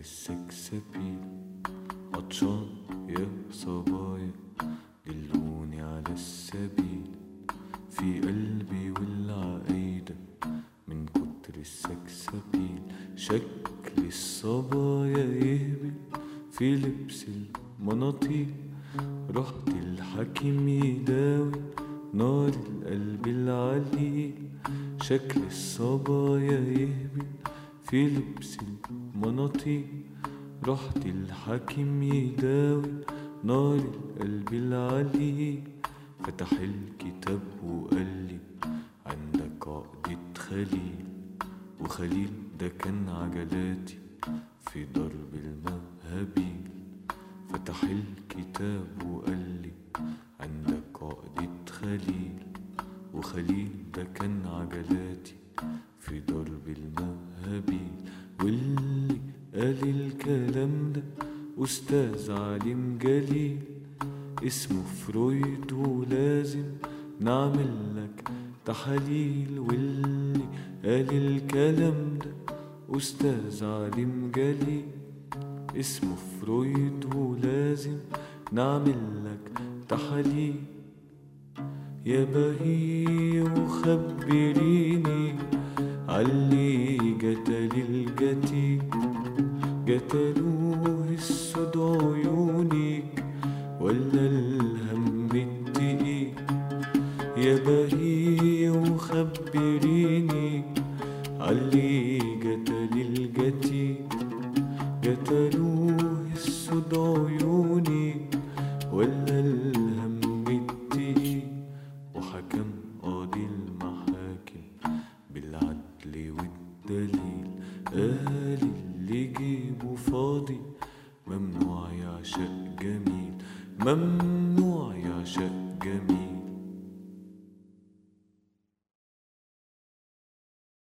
السكسبيل عطشان يا صبايا دلوني على السبيل في قلبي والعقيدة من كتر السكسبيل شكل الصبايا يهبل في لبس المناطيل رحت الحكيم يداوي نار القلب العليل شكل الصبايا يهبل في لبس المناطيل رحت الحكيم يداوي نار القلب العليل فتح الكتاب وقال لي عندك عقدة خليل وخليل ده كان عجلاتي في ضرب المهابيل فتح الكتاب وقال لي عندك عقدة خليل وخليل ده كان عجلاتي في ضرب المهابيل واللي قال الكلام ده أستاذ عالم جليل اسمه فرويد ولازم نعمل لك تحاليل واللي قال الكلام ده أستاذ عالم جليل اسمه فرويد ولازم نعمل لك تحاليل يا بهي وخبريني علي قتل القتيل قتلوه السود عيونك ولا الهم التقيل يا بهي وخبريني علي قتل القتيل قتلوه السود عيونك ولا الهم التقيل وحكم قاضي المحاكم بالعدل والدليل قال اللي جيبه فاضي ممنوع يعشق جميل ممنوع يعشق جميل